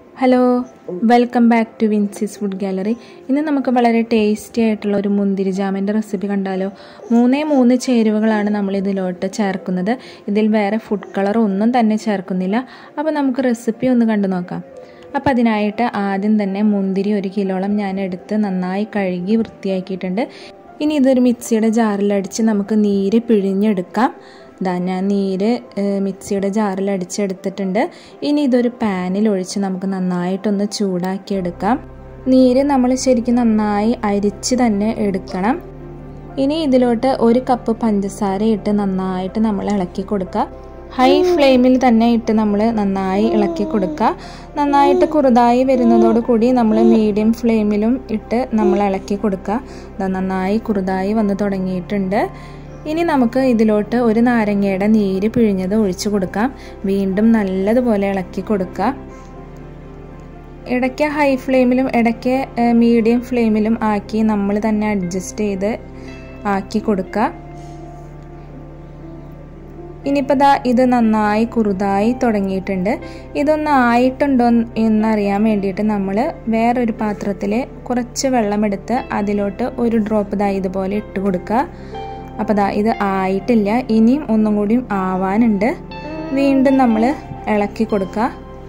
hello welcome back to Vincy's food gallery ഇന്ന് നമുക്ക് വളരെ ടേസ്റ്റി ആയിട്ടുള്ള ഒരു മുന്തിരി ജാമിൻ്റെ റെസിപ്പി കണ്ടാലോ മൂന്നേ മൂന്ന് ചേരുവകളാണ് നമ്മൾ ഇതിലോട്ട് ചേർക്കുന്നത് ഇതിൽ വേറെ ഫുഡ് കളർ ഒന്നും തന്നെ ചേർക്കുന്നില്ല അപ്പോൾ നമുക്ക് റെസിപ്പി ഒന്ന് കണ്ടു നോക്കാം അപ്പോൾ അതിനായിട്ട് ആദ്യം തന്നെ മുന്തിരി ഒരു കിലോളം ഞാൻ എടുത്ത് നന്നായി കഴുകി വൃത്തിയാക്കിയിട്ടുണ്ട് ഇനി ഇതൊരു മിക്സിയുടെ ജാറിലടിച്ച് നമുക്ക് നീര് പിഴിഞ്ഞെടുക്കാം ഇതാ ഞാൻ നീര് മിക്സിയുടെ ജാറിൽ അടിച്ചെടുത്തിട്ടുണ്ട് ഇനി ഇതൊരു പാനിൽ ഒഴിച്ച് നമുക്ക് നന്നായിട്ടൊന്ന് ചൂടാക്കിയെടുക്കാം നീര് നമ്മൾ ശരിക്കും നന്നായി അരിച്ച് തന്നെ എടുക്കണം ഇനി ഇതിലോട്ട് ഒരു കപ്പ് പഞ്ചസാര ഇട്ട് നന്നായിട്ട് നമ്മൾ ഇളക്കി കൊടുക്കുക ഹൈ ഫ്ലെയിമിൽ തന്നെ ഇട്ട് നമ്മൾ നന്നായി ഇളക്കി കൊടുക്കുക നന്നായിട്ട് കുറുതായി വരുന്നതോട് കൂടി നമ്മൾ മീഡിയം ഫ്ലെയിമിലും ഇട്ട് നമ്മൾ ഇളക്കി കൊടുക്കുക നന്നായി കുറുതായി വന്ന് തുടങ്ങിയിട്ടുണ്ട് ഇനി നമുക്ക് ഇതിലോട്ട് ഒരു നാരങ്ങയുടെ നീര് പിഴിഞ്ഞത് ഒഴിച്ചു കൊടുക്കാം വീണ്ടും നല്ലതുപോലെ ഇളക്കി കൊടുക്കുക ഇടയ്ക്ക് ഹൈ ഫ്ലെയിമിലും ഇടയ്ക്ക് മീഡിയം ഫ്ലെയിമിലും ആക്കി നമ്മൾ തന്നെ അഡ്ജസ്റ്റ് ചെയ്ത് ആക്കി കൊടുക്കുക ഇനിയിപ്പോൾ ദാ ഇത് നന്നായി കുറുതായി തുടങ്ങിയിട്ടുണ്ട് ഇതൊന്ന് ആയിട്ടുണ്ടോ എന്നറിയാൻ വേണ്ടിയിട്ട് നമ്മൾ വേറൊരു പാത്രത്തിൽ കുറച്ച് വെള്ളമെടുത്ത് അതിലോട്ട് ഒരു ഡ്രോപ്പ് ദാ ഇതുപോലെ ഇട്ട് കൊടുക്കുക അപ്പോൾ ദാ ഇത് ആയിട്ടില്ല ഇനിയും ഒന്നും കൂടി ആവാനുണ്ട് വീണ്ടും നമ്മൾ ഇളക്കി കൊടുക്കുക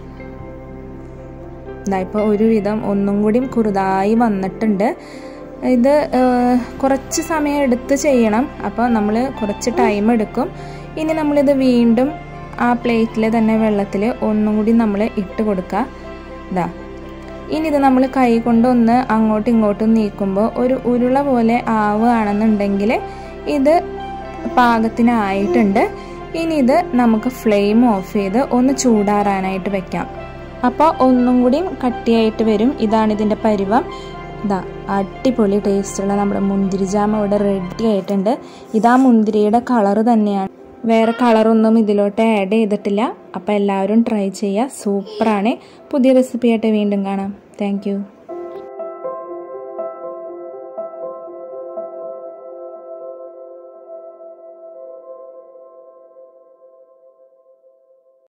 ഇതാ ഇപ്പോൾ ഒരുവിധം ഒന്നും കൂടി കുറുതായി വന്നിട്ടുണ്ട് ഇത് കുറച്ച് സമയം എടുത്ത് ചെയ്യണം അപ്പോൾ നമ്മൾ കുറച്ച് ടൈം എടുക്കും ഇനി നമ്മളിത് വീണ്ടും ആ പ്ലേറ്റിൽ തന്നെ വെള്ളത്തിൽ ഒന്നും കൂടി നമ്മൾ ഇട്ട് കൊടുക്കുക ഇതാ ഇനി ഇത് നമ്മൾ കൈ കൊണ്ടൊന്ന് അങ്ങോട്ടും ഇങ്ങോട്ടും നീക്കുമ്പോൾ ഒരു ഉരുള പോലെ ആവുകയാണെന്നുണ്ടെങ്കിൽ ഇത് പാകത്തിനായിട്ടുണ്ട് ഇനി ഇത് നമുക്ക് ഫ്ലെയിം ഓഫ് ചെയ്ത് ഒന്ന് ചൂടാറാനായിട്ട് വെക്കാം അപ്പോൾ ഒന്നും കൂടി കട്ടിയായിട്ട് വരും ഇതാണ് ഇതിൻ്റെ പരുവം ഇതാ അടിപൊളി ടേസ്റ്റുള്ള നമ്മുടെ മുന്തിരി ജാം ഇവിടെ റെഡി ആയിട്ടുണ്ട് ഇതാ മുന്തിരിയുടെ കളറ് തന്നെയാണ് വേറെ കളറൊന്നും ഇതിലോട്ട് ആഡ് ചെയ്തിട്ടില്ല അപ്പോൾ എല്ലാവരും ട്രൈ ചെയ്യുക സൂപ്പറാണ് പുതിയ റെസിപ്പി ആയിട്ട് വീണ്ടും കാണാം താങ്ക്